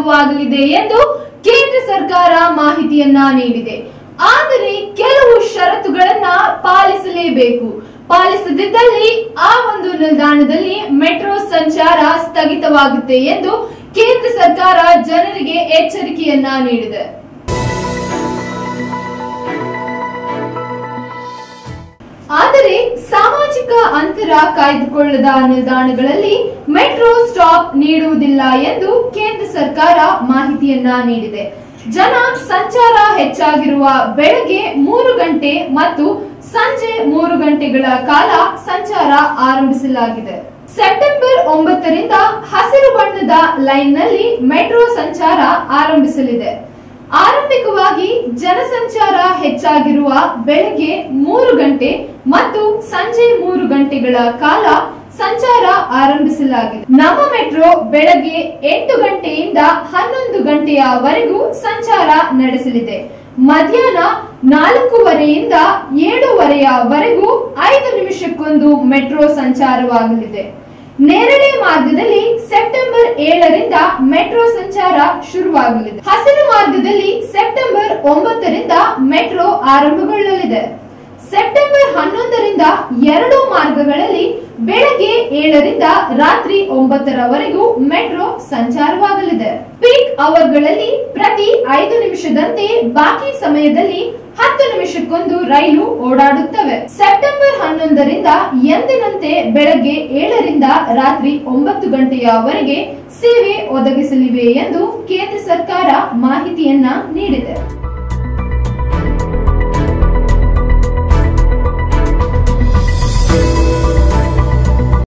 ಸಂಚಾರವಾಗಲಿದೆ ಎಂದು ಕೇಂದ್ರ ಸರ್ಕಾರ ಮಾಹಿತಿಯನ್ನ ನೀಡಿದೆ ಆದರೆ ಕೆಲವು ಷರತ್ತುಗಳನ್ನ ಪಾಲಿಸಲೇಬೇಕು ಪಾಲಿಸದಿದ್ದಲ್ಲಿ ಆ ಒಂದು ನಿಲ್ದಾಣದಲ್ಲಿ ಮೆಟ್ರೋ ಸಂಚಾರ ಸ್ಥಗಿತವಾಗುತ್ತೆ ಎಂದು ಕೇಂದ್ರ ಸರ್ಕಾರ ಜನರಿಗೆ ಎಚ್ಚರಿಕೆಯನ್ನ ನೀಡಿದೆ ಆದರೆ ಸಾಮಾಜಿಕ ಅಂತರ ಕಾಯ್ದುಕೊಳ್ಳದ ನಿಲ್ದಾಣಗಳಲ್ಲಿ ಮೆಟ್ರೋ ಸ್ಟಾಪ್ ನೀಡುವುದಿಲ್ಲ ಎಂದು ಕೇಂದ್ರ ಸರ್ಕಾರ ಮಾಹಿತಿಯನ್ನ ನೀಡಿದೆ ಜನ ಸಂಚಾರ ಹೆಚ್ಚಾಗಿರುವ ಬೆಳಗ್ಗೆ ಮೂರು ಗಂಟೆ ಮತ್ತು ಸಂಜೆ ಮೂರು ಗಂಟೆಗಳ ಕಾಲ ಸಂಚಾರ ಆರಂಭಿಸಲಾಗಿದೆ ಸೆಪ್ಟೆಂಬರ್ ಒಂಬತ್ತರಿಂದ ಹಸಿರು ಬಣ್ಣದ ಲೈನ್ನಲ್ಲಿ ಮೆಟ್ರೋ ಸಂಚಾರ ಆರಂಭಿಸಲಿದೆ ಆರಂಭಿಕವಾಗಿ ಜನಸಂಚಾರ ಹೆಚ್ಚಾಗಿರುವ ಬೆಳಗ್ಗೆ ಮೂರು ಗಂಟೆ ಮತ್ತು ಸಂಜೆ ಮೂರು ಗಂಟೆಗಳ ಕಾಲ ಸಂಚಾರ ಆರಂಭಿಸಲಾಗಿದೆ ನಮ್ಮ ಮೆಟ್ರೋ ಬೆಳಗ್ಗೆ ಎಂಟು ಗಂಟೆಯಿಂದ ಹನ್ನೊಂದು ಗಂಟೆಯವರೆಗೂ ಸಂಚಾರ ನಡೆಸಲಿದೆ ಮಧ್ಯಾಹ್ನ ನಾಲ್ಕೂವರೆಯಿಂದ ಏಳೂವರೆಯವರೆಗೂ ಐದು ನಿಮಿಷಕ್ಕೊಂದು ಮೆಟ್ರೋ ಸಂಚಾರವಾಗಲಿದೆ ನೇರಳೆ ಮಾರ್ಗದಲ್ಲಿ ಸೆಪ್ಟೆಂಬರ್ ಏಳರಿಂದ ಮೆಟ್ರೋ ಸಂಚಾರ ಶುರುವಾಗಲಿದೆ ಹಸಿರು ಮಾರ್ಗದಲ್ಲಿ ಸೆಪ್ಟೆಂಬರ್ ಒಂಬತ್ತರಿಂದ ಮೆಟ್ರೋ ಆರಂಭಗೊಳ್ಳಲಿದೆ ಸೆಪ್ಟೆಂಬರ್ ಹನ್ನೊಂದರಿಂದ ಎರಡು ಮಾರ್ಗಗಳಲ್ಲಿ ಬೆಳಗ್ಗೆ ಏಳರಿಂದ ರಾತ್ರಿ ಒಂಬತ್ತರವರೆಗೂ ಮೆಟ್ರೋ ಸಂಚಾರವಾಗಲಿದೆ ಪೀಕ್ ಅವರ್ಗಳಲ್ಲಿ ಪ್ರತಿ ಐದು ನಿಮಿಷದಂತೆ ಬಾಕಿ ಸಮಯದಲ್ಲಿ ಹತ್ತು ನಿಮಿಷಕ್ಕೊಂದು ರೈಲು ಓಡಾಡುತ್ತವೆ ಸೆಪ್ಟೆಂಬರ್ ಹನ್ನೊಂದರಿಂದ ಎಂದಿನಂತೆ ಬೆಳಗ್ಗೆ ಏಳರಿಂದ ರಾತ್ರಿ ಒಂಬತ್ತು ಗಂಟೆಯವರೆಗೆ ಸೇವೆ ಒದಗಿಸಲಿವೆ ಎಂದು ಕೇಂದ್ರ ಸರ್ಕಾರ ಮಾಹಿತಿಯನ್ನ ನೀಡಿದೆ